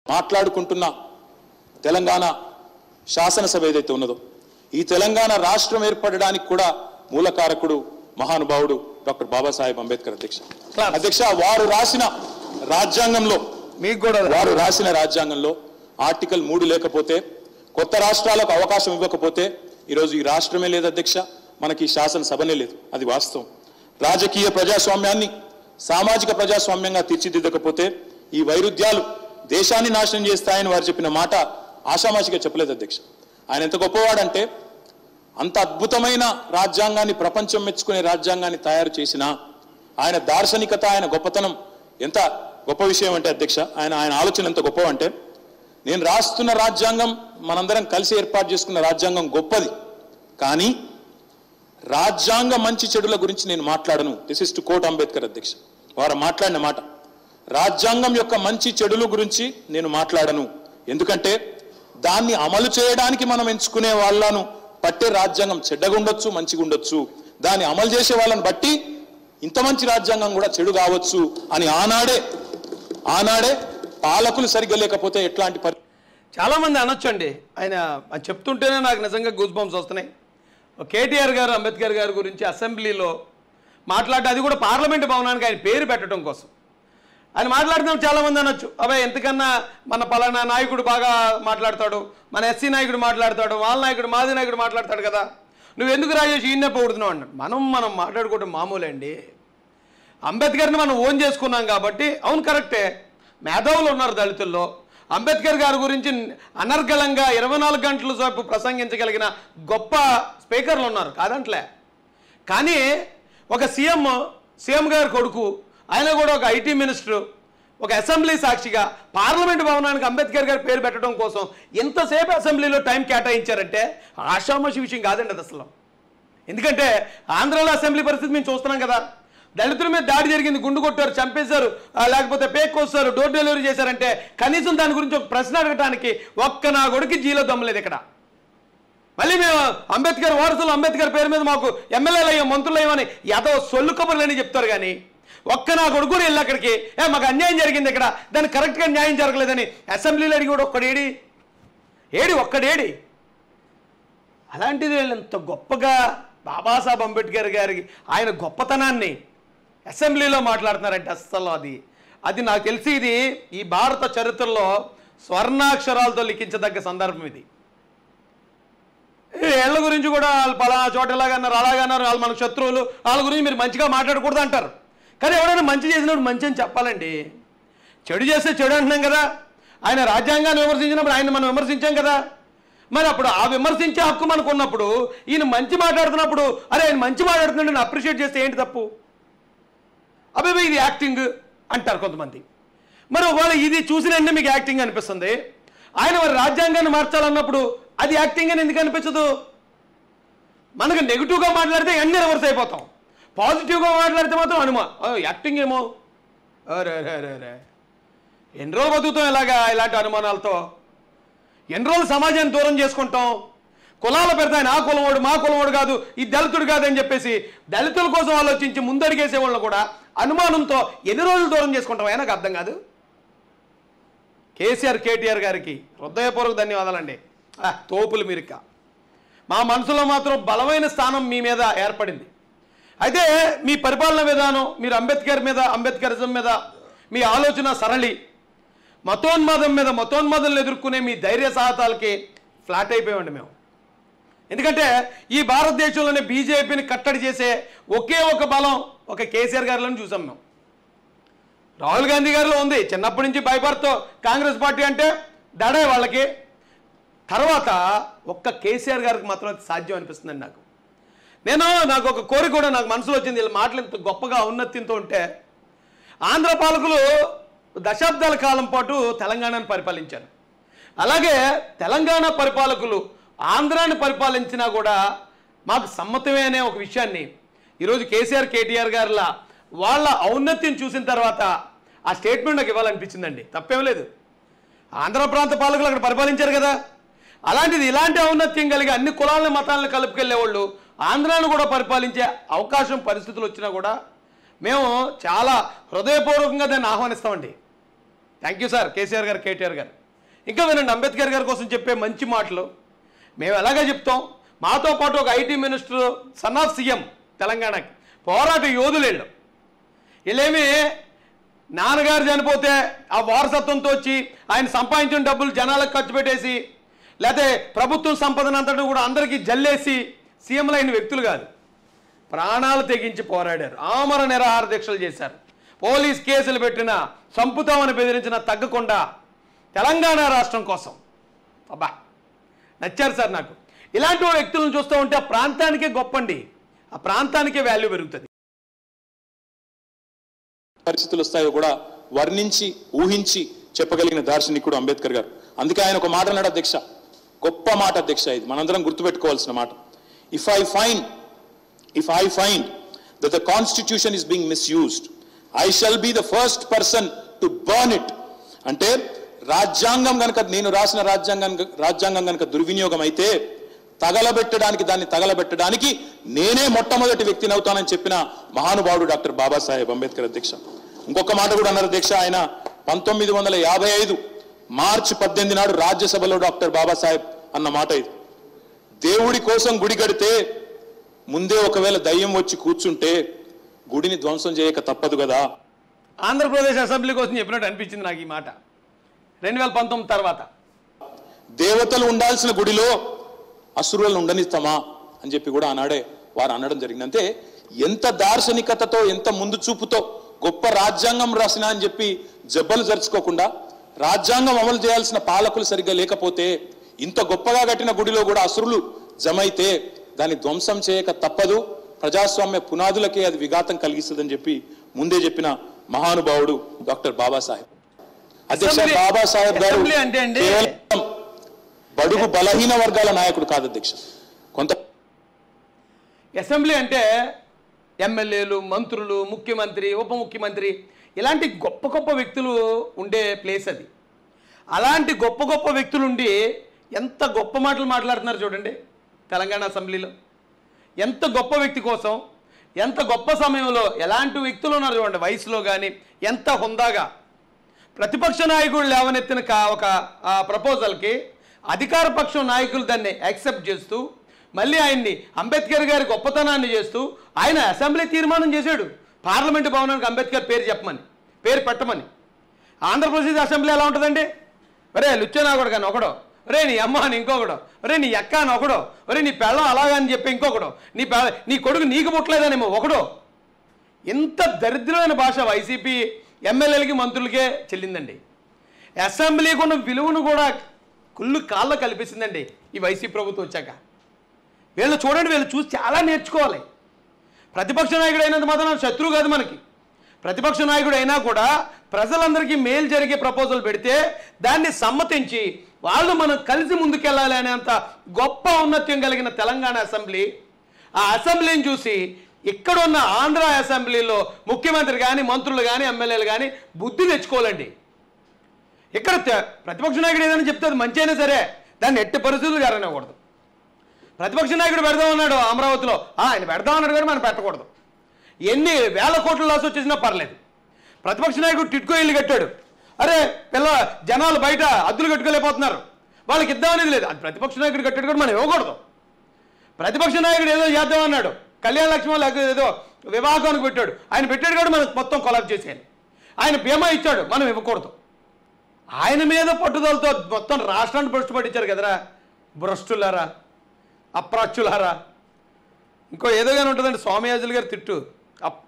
మాట్లాడుకుంటున్న తెలంగాణ శాసనసభ ఏదైతే ఉన్నదో ఈ తెలంగాణ రాష్ట్రం ఏర్పడడానికి కూడా మూలకారకుడు మహానుభావుడు డాక్టర్ బాబాసాహెబ్ అంబేద్కర్ అధ్యక్ష Claps. అధ్యక్ష వారు రాసిన రాజ్యాంగంలో మీకు కూడా వారు రాసిన రాజ్యాంగంలో ఆర్టికల్ మూడు లేకపోతే కొత్త రాష్ట్రాలకు అవకాశం ఇవ్వకపోతే ఈరోజు ఈ రాష్ట్రమే లేదు అధ్యక్ష మనకి ఈ శాసనసభనే లేదు అది వాస్తవం రాజకీయ ప్రజాస్వామ్యాన్ని సామాజిక ప్రజాస్వామ్యంగా తీర్చిదిద్దకపోతే ఈ వైరుధ్యాలు దేశాన్ని నాశనం చేస్తాయని వారు చెప్పిన మాట ఆషామాషిగా చెప్పలేదు అధ్యక్ష ఆయన ఎంత గొప్పవాడంటే అంత అద్భుతమైన రాజ్యాంగాన్ని ప్రపంచం మెచ్చుకునే రాజ్యాంగాన్ని తయారు చేసిన ఆయన దార్శనికత ఆయన గొప్పతనం ఎంత గొప్ప విషయం అంటే అధ్యక్ష ఆయన ఆయన ఆలోచన ఎంత గొప్ప అంటే నేను రాస్తున్న రాజ్యాంగం మనందరం కలిసి ఏర్పాటు చేసుకున్న రాజ్యాంగం గొప్పది కానీ రాజ్యాంగ మంచి చెడుల గురించి నేను మాట్లాడను this is to quote Ambedkar అధ్యక్ష వారు మాట్లాడిన మాట రాజ్యాంగం యొక్క మంచి చెడుల గురించి నేను మాట్లాడను ఎందుకంటే దాన్ని అమలు చేయడానికి మనం ఎంచుకునే వాళ్ళను పట్టే రాజ్యాంగం చెడ్డగా ఉండొచ్చు మంచిగా ఉండొచ్చు దాన్ని అమలు చేసే వాళ్ళని బట్టి ఇంత మంచి రాజ్యాంగం కూడా చెడు కావచ్చు అని ఆనాడే ఆనాడే పాలకులు సరిగ్గా లేకపోతే ఎట్లాంటి పరి చాలా మంది అనొచ్చండి ఆయన అది చెప్తుంటేనే నాకు నిజంగా గూస్ బంప్స్ వస్తున్నాయి కేటీఆర్ గారు అంబేద్కర్ గారి గురించి అసెంబ్లీలో మాట్లాడి అది కూడా పార్లమెంట్ భవనానికి ఆయన పేరు పెట్టడం కోసం ఆయన మాట్లాడుతున్నప్పుడు చాలా మంది అనొచ్చు అబ్బాయి ఎంతకన్నా మన పలానా నాయకుడు బాగా మాట్లాడతాడు మన ఎస్సీ నాయకుడు మాట్లాడతాడు వాళ్ళ నాయకుడు మాది నాయకుడు మాట్లాడతాడు కదా నువ్వు ఎందుకు రాజేష్ ఈయన్నే పొగుడుతున్నావు అన్నాడు మనం మనం మాట్లాడుకోవడం మామూలే అండి అంబేద్కర్ని మనం ఓన్ చేసుకున్నాం కాబట్టి అవును కరెక్టే మేధావులు ఉన్నారు దళితుల్లో అంబేద్కర్ గారి గురించి అనర్గళంగా ఇరవై నాలుగు గంటల సేపు ప్రసంగించగలిగిన గొప్ప స్పీకర్లు ఉన్నారు కాదంట్లే కానీ ఒక సీఎం సీఎం గారి కొడుకు ఆయన కూడా ఒక ఐటీ మినిస్టర్ ఒక అసెంబ్లీ సాక్షిగా పార్లమెంట్ భవనానికి అంబేద్కర్ గారి పేరు పెట్టడం కోసం ఎంతసేపు అసెంబ్లీలో టైం కేటాయించారంటే ఆషామాషి విషయం కాదండి అది అసలు ఎందుకంటే ఆంధ్రాలో అసెంబ్లీ పరిస్థితి మేము చూస్తున్నాం కదా దళితుల మీద దాడి జరిగింది గుండు కొట్టారు చంపేశారు ఆ, లేకపోతే పేక్ కోస్తారు డోర్ డెలివరీ చేశారంటే కనీసం దాని గురించి ఒక ప్రశ్న అడగటానికి ఒక్క నా కొడుకు జీలో దమ్మలేదు ఇక్కడ మళ్ళీ మేము అంబేద్కర్ వారసులు అంబేద్కర్ పేరు మీద మాకు ఎమ్మెల్యేలు అయ్యాం మంత్రులు అయ్యామని యాదవ సొల్లు కబుర్లని చెప్తారు కానీ ఒక్క నా కొడుకు కూడా వెళ్ళి అక్కడికి ఏ మాకు అన్యాయం జరిగింది ఇక్కడ దానికి కరెక్ట్గా న్యాయం జరగలేదని అసెంబ్లీలో అడిగి కూడా ఒక్కడేడి ఏడి ఒక్కడేడి అలాంటిది వీళ్ళు ఎంత గొప్పగా బాబాసాహెబ్ అంబేద్కర్ గారికి ఆయన గొప్పతనాన్ని అసెంబ్లీలో మాట్లాడుతున్నారంటే అస్సలు అది అది నాకు తెలిసి ఇది ఈ భారత చరిత్రలో స్వర్ణాక్షరాలతో లిఖించదగ్గ సందర్భం ఇది వీళ్ళ గురించి కూడా వాళ్ళు పలానా చోట ఎలాగన్నారు అలాగన్నారు వాళ్ళు మన శత్రువులు వాళ్ళ గురించి మీరు మంచిగా మాట్లాడకూడదు అంటారు కానీ ఎవరైనా మంచి చేసినప్పుడు మంచి అని చెప్పాలండి చెడు చేస్తే చెడు అంటున్నాం కదా ఆయన రాజ్యాంగాన్ని విమర్శించినప్పుడు ఆయన మనం విమర్శించాం కదా మరి అప్పుడు ఆ విమర్శించే హక్కు మనకు ఉన్నప్పుడు ఈయన మంచి మాట్లాడుతున్నప్పుడు అరే ఆయన మంచి మాట్లాడుతున్నాడు నేను అప్రిషియేట్ చేస్తే ఏంటి తప్పు అబ్బాయి ఇది యాక్టింగ్ అంటారు కొంతమంది మరి ఒకవేళ ఇది చూసిన వెంటనే మీకు యాక్టింగ్ అనిపిస్తుంది ఆయన మరి రాజ్యాంగాన్ని మార్చాలన్నప్పుడు అది యాక్టింగ్ అని ఎందుకు అనిపించదు మనకు నెగిటివ్గా మాట్లాడితే అన్ని రివర్స్ అయిపోతాం పాజిటివ్గా మాట్లాడితే మాత్రం అనుమా "ఆ, యాక్టింగ్ ఏమో అరే అరే అరే అరే ఎన్ని రోజులు బతుకుతాం ఇలాగా ఇలాంటి అనుమానాలతో ఎన్ని రోజులు సమాజాన్ని దూరం చేసుకుంటాం కులాల పెడితే ఆయన ఆ కులవాడు మా కులవాడు కాదు ఈ దళితుడు కాదని చెప్పేసి దళితుల కోసం ఆలోచించి ముందడిగేసే వాళ్ళని కూడా అనుమానంతో ఎన్ని రోజులు దూరం చేసుకుంటాం అయినా నాకు అర్థం కాదు కేసీఆర్ కేటీఆర్ గారికి హృదయపూర్వక ధన్యవాదాలండి ఆ, తోపులు మీరిక మా మనసులో మాత్రం బలమైన స్థానం మీ మీద ఏర్పడింది అయితే మీ పరిపాలన విధానం మీరు అంబేద్కర్ మీద అంబేద్కరిజం మీద మీ ఆలోచన సరళి మతోన్మాదం మీద మతోన్మాదాలను ఎదుర్కొనే మీ ధైర్య సాహసాలకి ఫ్లాట్ అయిపోయామండి మేము ఎందుకంటే ఈ భారతదేశంలోనే బీజేపీని కట్టడి చేసే ఒకే ఒక బలం ఒక కేసీఆర్ గారిలో చూసాం మేము రాహుల్ గాంధీ గారిలో ఉంది చిన్నప్పటి నుంచి భయపడుతూ కాంగ్రెస్ పార్టీ అంటే దడే వాళ్ళకి తర్వాత ఒక్క కేసీఆర్ గారికి మాత్రం అది సాధ్యం అనిపిస్తుందండి నాకు నేను నాకు ఒక కోరిక కూడా నాకు మనసులో వచ్చింది వీళ్ళ మాటలు ఇంత గొప్పగా ఔన్నత్యంతో ఉంటే ఆంధ్ర పాలకులు దశాబ్దాల కాలం పాటు తెలంగాణను పరిపాలించారు అలాగే తెలంగాణ పరిపాలకులు ఆంధ్రాని పరిపాలించినా కూడా మాకు సమ్మతమే అనే ఒక విషయాన్ని ఈరోజు కేసీఆర్ కేటీఆర్ గారిలా వాళ్ళ ఔన్నత్యం చూసిన తర్వాత ఆ స్టేట్మెంట్ నాకు ఇవ్వాలనిపించిందండి తప్పేం లేదు ఆంధ్ర ప్రాంత పాలకులు అక్కడ పరిపాలించారు కదా అలాంటిది ఇలాంటి ఔన్నత్యం కలిగి అన్ని కులాలను మతాలను కలుపుకెళ్లే వాళ్ళు ఆంధ్రాను కూడా పరిపాలించే అవకాశం పరిస్థితులు వచ్చినా కూడా మేము చాలా హృదయపూర్వకంగా దాన్ని ఆహ్వానిస్తామండి thank you sir KCR garu KTR గారు ఇంకా వినండి అంబేద్కర్ గారి కోసం చెప్పే మంచి మాటలు మేము ఎలాగ చెప్తాం మాతో పాటు ఒక IT minister son of CM తెలంగాణకి పోరాట యోధులు వీళ్ళు వీళ్ళేమి నాన్నగారు చనిపోతే ఆ వారసత్వంతో వచ్చి ఆయన సంపాదించిన డబ్బులు జనాలకు ఖర్చు పెట్టేసి లేకపోతే ప్రభుత్వం సంపదనంతటా కూడా అందరికీ జల్లేసి సీఎంలైన వ్యక్తులు కాదు ప్రాణాలు తెగించి పోరాడారు ఆమర నిరాహార దీక్షలు చేశారు పోలీస్ కేసులు పెట్టిన చంపుతామని బెదిరించిన తగ్గకుండా తెలంగాణ రాష్ట్రం కోసం అబ్బా నచ్చారు సార్ నాకు ఇలాంటి వ్యక్తులను చూస్తూ ఉంటే ఆ ప్రాంతానికే గొప్పండి ఆ ప్రాంతానికే వాల్యూ పెరుగుతుంది పరిస్థితులు వస్తాయో కూడా వర్ణించి ఊహించి చెప్పగలిగిన దార్శనికుడు అంబేద్కర్ గారు అందుకే ఆయన ఒక మాట అన్నాడు అధ్యక్ష గొప్ప మాట అధ్యక్ష ఇది మనందరం గుర్తుపెట్టుకోవాల్సిన మాట if I find if I find that the constitution is being misused I shall be the first person to burn it అంటే రాజ్యాంగం గనక నేను రాసిన రాజ్యాంగం రాజ్యాంగం గనక దుర్వినియోగం అయితే తగలబెట్టడానికి దాన్ని తగలబెట్టడానికి నేనే మొట్టమొదటి వ్యక్తిని అవుతానని చెప్పిన మహానుభావుడు డాక్టర్ బాబాసాహెబ్ అంబేద్కర్ అధ్యక్ష ఇంకొక మాట కూడా అన్నారు అధ్యక్ష ఆయన పంతొమ్మిది వందల యాభై ఐదు మార్చి పద్దెనిమిది నాడు రాజ్యసభలో డాక్టర్ బాబాసాహెబ్ అన్న మాట ఇది దేవుడి కోసం గుడి కడితే ముందే ఒకవేళ దయ్యం వచ్చి కూర్చుంటే గుడిని ధ్వంసం చేయక తప్పదు కదా ఆంధ్రప్రదేశ్ అసెంబ్లీ కోసం చెప్పినట్టు అనిపించింది నాకు ఈ మాట రెండు వేల పంతొమ్మిది తర్వాత దేవతలు ఉండాల్సిన గుడిలో అసురులను ఉండనిస్తామా అని చెప్పి కూడా ఆనాడే వారు అనడం జరిగింది అంటే ఎంత దార్శనికతతో ఎంత ముందు చూపుతో గొప్ప రాజ్యాంగం రాసిన అని చెప్పి జబ్బలు జరుచుకోకుండా రాజ్యాంగం అమలు చేయాల్సిన పాలకులు సరిగ్గా లేకపోతే ఇంత గొప్పగా కట్టిన గుడిలో కూడా అసురులు జమైతే దాన్ని ధ్వంసం చేయక తప్పదు ప్రజాస్వామ్య పునాదులకే అది విఘాతం కలిగిస్తుందని చెప్పి ముందే చెప్పిన మహానుభావుడు డాక్టర్ బాబాసాహెబ్ అధ్యక్ష అసెంబ్లీ- బాబాసాహెబ్ గారు అసెంబ్లీ అంటే అండి- కేవలం బడుగు బలహీన వర్గాల నాయకుడు కాదు అధ్యక్ష కొంత అసెంబ్లీ అంటే ఎమ్మెల్యేలు మంత్రులు ముఖ్యమంత్రి ఉప ముఖ్యమంత్రి ఇలాంటి గొప్ప గొప్ప వ్యక్తులు ఉండే ప్లేస్ అది అలాంటి గొప్ప గొప్ప వ్యక్తులు ఉండి ఎంత గొప్ప మాటలు మాట్లాడుతున్నారు చూడండి తెలంగాణ అసెంబ్లీలో ఎంత గొప్ప వ్యక్తి కోసం ఎంత గొప్ప సమయంలో ఎలాంటి వ్యక్తులు ఉన్నారు చూడండి వయసులో కానీ ఎంత హుందాగా ప్రతిపక్ష నాయకుడు లేవనెత్తిన కా ఒక ఆ, ప్రపోజల్కి అధికార పక్షం నాయకులు దాన్ని యాక్సెప్ట్ చేస్తూ మళ్ళీ ఆయన్ని అంబేద్కర్ గారి గొప్పతనాన్ని చేస్తూ ఆయన అసెంబ్లీ తీర్మానం చేశాడు పార్లమెంటు భవనానికి అంబేద్కర్ పేరు చెప్పమని పేరు పెట్టమని ఆంధ్రప్రదేశ్ అసెంబ్లీ ఎలా ఉంటుందండి ఒరే లుచ్చనా కూడా కానీ ఒకడో ఒరే నీ అమ్మ అని ఇంకొకడు ఒరే నీ ఎక్క అని ఒకడో ఒరే నీ పెళ్ళం అలాగా అని చెప్పి ఇంకొకడు నీ పె నీ కొడుకు నీకు పుట్టలేదనేమో ఒకడో ఇంత దరిద్రమైన భాష వైసీపీ ఎమ్మెల్యేలకి మంత్రులకే చెల్లిందండి అసెంబ్లీకి ఉన్న విలువను కూడా కుళ్ళు కాళ్ళ కల్పిస్తుందండి ఈ వైసీపీ ప్రభుత్వం వచ్చాక వీళ్ళు చూడండి వీళ్ళు చూసి చాలా నేర్చుకోవాలి ప్రతిపక్ష నాయకుడు అయినంత మాత్రం శత్రువు కాదు మనకి ప్రతిపక్ష నాయకుడు అయినా కూడా ప్రజలందరికీ మేలు జరిగే ప్రపోజల్ పెడితే దాన్ని సమ్మతించి వాళ్ళు మనం కలిసి ముందుకెళ్ళాలి అనేంత గొప్ప ఔన్నత్యం కలిగిన తెలంగాణ అసెంబ్లీ ఆ అసెంబ్లీని చూసి ఇక్కడున్న ఆంధ్ర అసెంబ్లీలో ముఖ్యమంత్రి కానీ మంత్రులు కానీ ఎమ్మెల్యేలు కానీ బుద్ధి తెచ్చుకోవాలండి ఇక్కడ తె- ప్రతిపక్ష నాయకుడు ఏదైనా చెప్తే అది మంచి అయినా సరే దాన్ని ఎట్టి పరిస్థితులు జరగనివ్వకూడదు ప్రతిపక్ష నాయకుడు పెడదాం అన్నాడు అమరావతిలో ఆ, ఆయన పెడదాం అన్నాడు కానీ మనం పెట్టకూడదు ఎన్ని వేల కోట్ల లాస్ వచ్చేసినా పర్లేదు ప్రతిపక్ష నాయకుడు టిట్కో ఇల్లు కట్టాడు అరే పిల్ల జనాలు బయట అద్దులు కట్టుకోలేకపోతున్నారు వాళ్ళకి ఇద్దామనేది లేదు అది ప్రతిపక్ష నాయకుడు కట్టాడు కూడా మనం ఇవ్వకూడదు ప్రతిపక్ష నాయకుడు ఏదో చేద్దాం అన్నాడు కళ్యాణ లక్ష్మి లేకపోతే ఏదో వివాహానికి పెట్టాడు ఆయన పెట్టాడు కూడా మనం మొత్తం కొలాబ్ చేసేయాలి ఆయన బీమా ఇచ్చాడు మనం ఇవ్వకూడదు ఆయన మీద పట్టుదలతో మొత్తం రాష్ట్రాన్ని భ్రష్టు పట్టించారు కదరా భ్రష్టులారా అప్రాచ్యులారా ఇంకో ఏదో కానీ ఉంటుందండి సోమయాజులు గారి తిట్టు అప్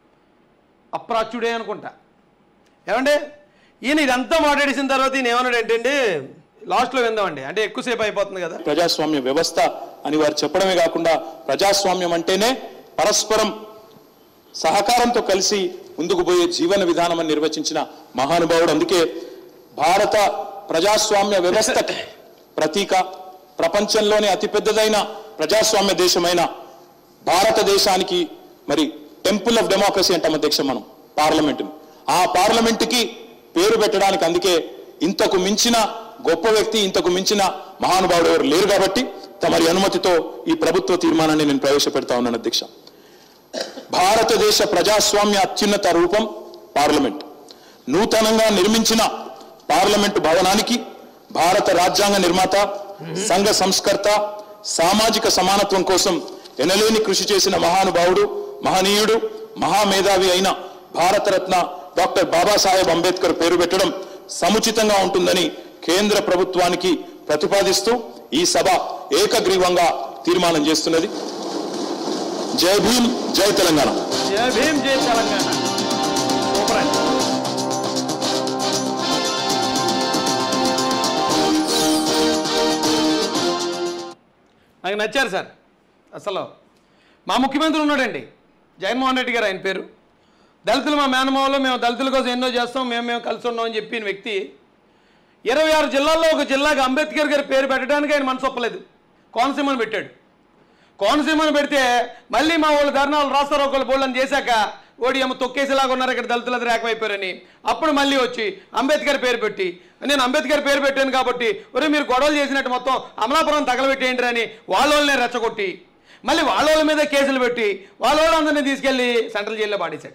అప్రాచ్యుడే అనుకుంటా ఏమండి ఈయన ఇదంతా మాట్లాడేసిన తర్వాత ఈయన ఏమన్నాడు ఏంటండి లాస్ట్లో విందామండి అంటే ఎక్కువసేపు అయిపోతుంది కదా ప్రజాస్వామ్య వ్యవస్థ అని వారు చెప్పడమే కాకుండా ప్రజాస్వామ్యం అంటేనే పరస్పరం సహకారంతో కలిసి ముందుకు పోయే జీవన విధానం అని నిర్వచించిన మహానుభావుడు అందుకే భారత ప్రజాస్వామ్య వ్యవస్థ ప్రతీక ప్రపంచంలోనే అతిపెద్దదైన ప్రజాస్వామ్య దేశమైన భారతదేశానికి మరి టెంపుల్ ఆఫ్ డెమోక్రసీ అంటాం అధ్యక్ష మనం పార్లమెంట్ ఆ పార్లమెంటుకి పేరు పెట్టడానికి అందుకే ఇంతకు మించిన గొప్ప వ్యక్తి ఇంతకు మించిన మహానుభావుడు ఎవరు లేరు కాబట్టి తమరి అనుమతితో ఈ ప్రభుత్వ తీర్మానాన్ని నేను ప్రవేశపెడతా ఉన్నాను అధ్యక్ష భారతదేశ ప్రజాస్వామ్య అత్యున్నత రూపం పార్లమెంట్ నూతనంగా నిర్మించిన పార్లమెంటు భవనానికి భారత రాజ్యాంగ నిర్మాత సంఘ సంస్కర్త సామాజిక సమానత్వం కోసం ఎనలేని కృషి చేసిన మహానుభావుడు మహనీయుడు మహామేధావి అయిన భారతరత్న డాక్టర్ బాబాసాహెబ్ అంబేద్కర్ పేరు పెట్టడం సముచితంగా ఉంటుందని కేంద్ర ప్రభుత్వానికి ప్రతిపాదిస్తూ ఈ సభ ఏకగ్రీవంగా తీర్మానం చేస్తున్నది జై భీమ్ జై తెలంగాణ జై భీమ్ జై తెలంగాణ సూపర్ అండి నాకు నచ్చారు సార్ అసలు మా ముఖ్యమంత్రి ఉన్నాడండి జగన్మోహన్ రెడ్డి గారు ఆయన పేరు దళితులు మా మేనమావలో మేము దళితుల కోసం ఎన్నో చేస్తాం మేము మేము కలిసి ఉన్నాం అని చెప్పిన వ్యక్తి ఇరవై ఆరు జిల్లాల్లో ఒక జిల్లాకి అంబేద్కర్ గారి పేరు పెట్టడానికి ఆయన మనసు ఒప్పలేదు కోనసీమను పెట్టాడు కోనసీమను పెడితే మళ్ళీ మా వాళ్ళు ధర్నాలు రాస్తారు ఒకళ్ళు బోళ్ళని చేశాక ఓడి ఏమో తొక్కేసేలాగా ఉన్నారు ఇక్కడ దళితులు అది రేకమైపోయారని అప్పుడు మళ్ళీ వచ్చి అంబేద్కర్ పేరు పెట్టి నేను అంబేద్కర్ పేరు పెట్టాను కాబట్టి ఒరే మీరు గొడవలు చేసినట్టు మొత్తం అమలాపురం తగలబెట్టేయండి అని వాళ్ళ వాళ్ళనే రెచ్చగొట్టి మళ్ళీ వాళ్ళ వాళ్ళ మీద కేసులు పెట్టి వాళ్ళ వాళ్ళందరినీ తీసుకెళ్ళి సెంట్రల్ జైల్లో పాడేశాడు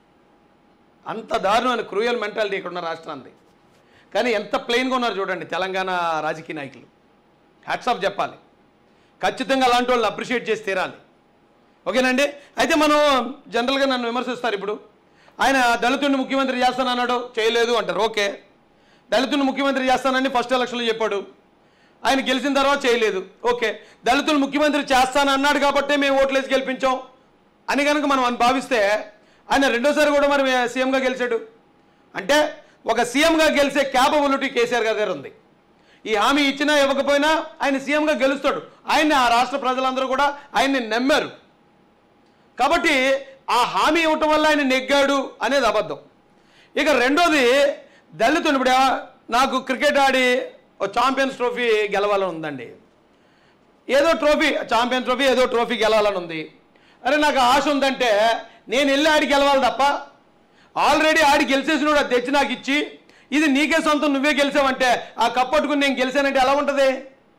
అంత దారుణమైన క్రూయల్ మెంటాలిటీ ఇక్కడ ఉన్న రాష్ట్రానికి కానీ ఎంత ప్లెయిన్గా ఉన్నారు చూడండి తెలంగాణ రాజకీయ నాయకులు హ్యాట్స్ ఆఫ్ చెప్పాలి ఖచ్చితంగా అలాంటి వాళ్ళని అప్రిషియేట్ చేసి తీరాలి ఓకేనండి అయితే మనం జనరల్గా నన్ను విమర్శిస్తారు ఇప్పుడు ఆయన దళితుడిని ముఖ్యమంత్రి చేస్తానన్నాడు చేయలేదు అంటారు ఓకే దళితుడిని ముఖ్యమంత్రి చేస్తానని ఫస్ట్ ఎలక్షన్లో చెప్పాడు ఆయన గెలిచిన తర్వాత చేయలేదు ఓకే దళితులు ముఖ్యమంత్రి చేస్తానన్నాడు కాబట్టే మేము ఓట్లేసి గెలిపించాం అని కనుక మనం అని భావిస్తే ఆయన రెండోసారి కూడా మరి సీఎంగా గెలిచాడు అంటే ఒక సీఎంగా గెలిచే క్యాపబిలిటీ కేసీఆర్ గారి దగ్గర ఉంది ఈ హామీ ఇచ్చినా ఇవ్వకపోయినా ఆయన సీఎంగా గెలుస్తాడు ఆయన్ని ఆ రాష్ట్ర ప్రజలందరూ కూడా ఆయన్ని నమ్మారు కాబట్టి ఆ హామీ ఇవ్వటం వల్ల ఆయన నెగ్గాడు అనేది అబద్ధం ఇక రెండోది దళితులు ఇప్పుడు ఎవ- నాకు క్రికెట్ ఆడి ఓ ఛాంపియన్స్ ట్రోఫీ గెలవాలని ఉందండి ఏదో ట్రోఫీ ఛాంపియన్ ట్రోఫీ ఏదో ట్రోఫీ గెలవాలని ఉంది అరే నాకు ఆశ ఉందంటే నేను వెళ్ళి ఆడి గెలవాలి తప్ప ఆల్రెడీ ఆడి గెలిచేసినోడు అది తెచ్చి నాకు ఇచ్చి ఇది నీకే సొంతం నువ్వే గెలిచావంటే ఆ కప్ పట్టుకుని నేను గెలిచానంటే ఎలా ఉంటుంది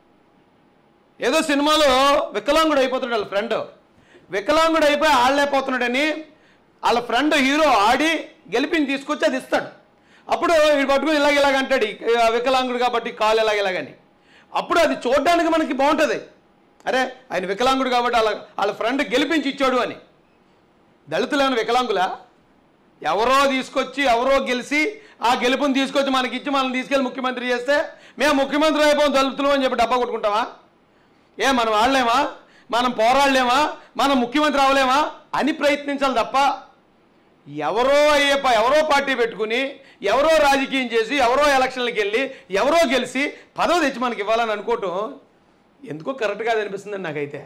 ఏదో సినిమాలో వికలాంగుడు అయిపోతాడు వాళ్ళ ఫ్రెండ్ వికలాంగుడు అయిపోయి ఆడలేకపోతున్నాడని వాళ్ళ ఫ్రెండ్ హీరో ఆడి గెలిపిని తీసుకొచ్చి అది ఇస్తాడు అప్పుడు వీడు పట్టుకుని ఇలాగ ఇలాగ అంటాడు ఈ వికలాంగుడు కాబట్టి కాలు ఇలాగ ఇలాగని అప్పుడు అది చూడడానికి మనకి బాగుంటుంది అరే ఆయన వికలాంగుడు కాబట్టి వాళ్ళ వాళ్ళ ఫ్రెండ్ గెలిపించి ఇచ్చాడు అని దళితులేని వికలాంగులా ఎవరో తీసుకొచ్చి ఎవరో గెలిచి ఆ గెలుపుని తీసుకొచ్చి మనకి ఇచ్చి మనల్ని తీసుకెళ్ళి ముఖ్యమంత్రి చేస్తే మేము ముఖ్యమంత్రి అయిపోం దళితులు అని చెప్పి డబ్బా కొట్టుకుంటామా ఏ మనం ఆడలేమా మనం పోరాడలేమా మనం ముఖ్యమంత్రి అవ్వలేమా అని ప్రయత్నించాలి తప్ప ఎవరో అయ్యే ప- ఎవరో పార్టీ పెట్టుకుని ఎవరో రాజకీయం చేసి ఎవరో ఎలక్షన్లకు వెళ్ళి ఎవరో గెలిచి పదవి తెచ్చి మనకి ఇవ్వాలని అనుకోవటం ఎందుకో కరెక్ట్ కాదు అనిపిస్తుందండి నాకైతే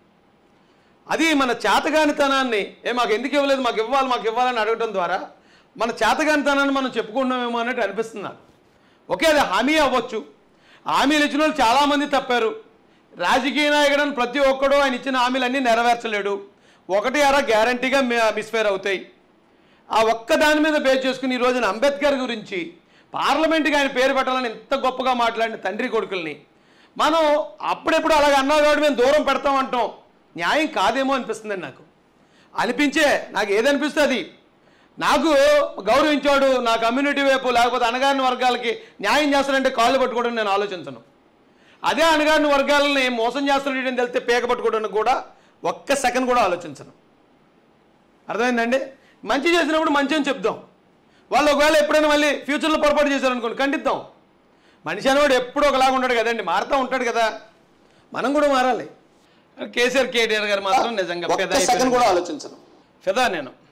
అది మన చేతగానితనాన్ని ఏ మాకు ఎందుకు ఇవ్వలేదు మాకు ఇవ్వాలి మాకు ఇవ్వాలని అడగటం ద్వారా మన చేతగానితనాన్ని మనం చెప్పుకుంటున్నామేమో అన్నట్టు అనిపిస్తుంది నాకు ఓకే అది హామీ అవ్వచ్చు హామీలు ఇచ్చిన వాళ్ళు చాలామంది తప్పారు రాజకీయ నాయకుడని ప్రతి ఒక్కడు ఆయన ఇచ్చిన హామీలన్నీ నెరవేర్చలేడు ఒకటి అర గ్యారంటీగా మిస్ఫేర్ అవుతాయి ఆ ఒక్క దాని మీద బేస్ చేసుకుని ఈ రోజున అంబేద్కర్ గురించి పార్లమెంట్కి ఆయన పేరు పెట్టాలని ఎంత గొప్పగా మాట్లాడిన తండ్రి కొడుకుల్ని మనం అప్పుడెప్పుడు అలాగ అన్నా కాబట్టి మేము దూరం పెడతాం అంటాం న్యాయం కాదేమో అనిపిస్తుందండి నాకు అనిపించే నాకు ఏదనిపిస్తుంది నాకు గౌరవించాడు నా కమ్యూనిటీ వైపు లేకపోతే అణగారిన వర్గాలకి న్యాయం చేస్తాడంటే కాళ్ళు పట్టుకోవడం నేను ఆలోచించను అదే అణగారిన వర్గాలని మోసం చేస్తున్నాడని తెలిస్తే పేక పట్టుకోవడానికి కూడా ఒక్క సెకండ్ కూడా ఆలోచించను అర్థమైందండి మంచి చేసినప్పుడు మంచి అని చెప్దాం వాళ్ళు ఒకవేళ ఎప్పుడైనా మళ్ళీ ఫ్యూచర్లో పొరపాటు చేశారనుకోండి ఖండిద్దాం మనిషి అనేవాడు ఎప్పుడూ ఒకలాగా ఉంటాడు కదండి మారుతూ ఉంటాడు కదా మనం కూడా మారాలి కేసీఆర్ కేటీఆర్ గారు మాత్రం నిజంగా ఒక్క పెద్ద సెకండ్ కూడా ఆలోచించను ఫిదా నేను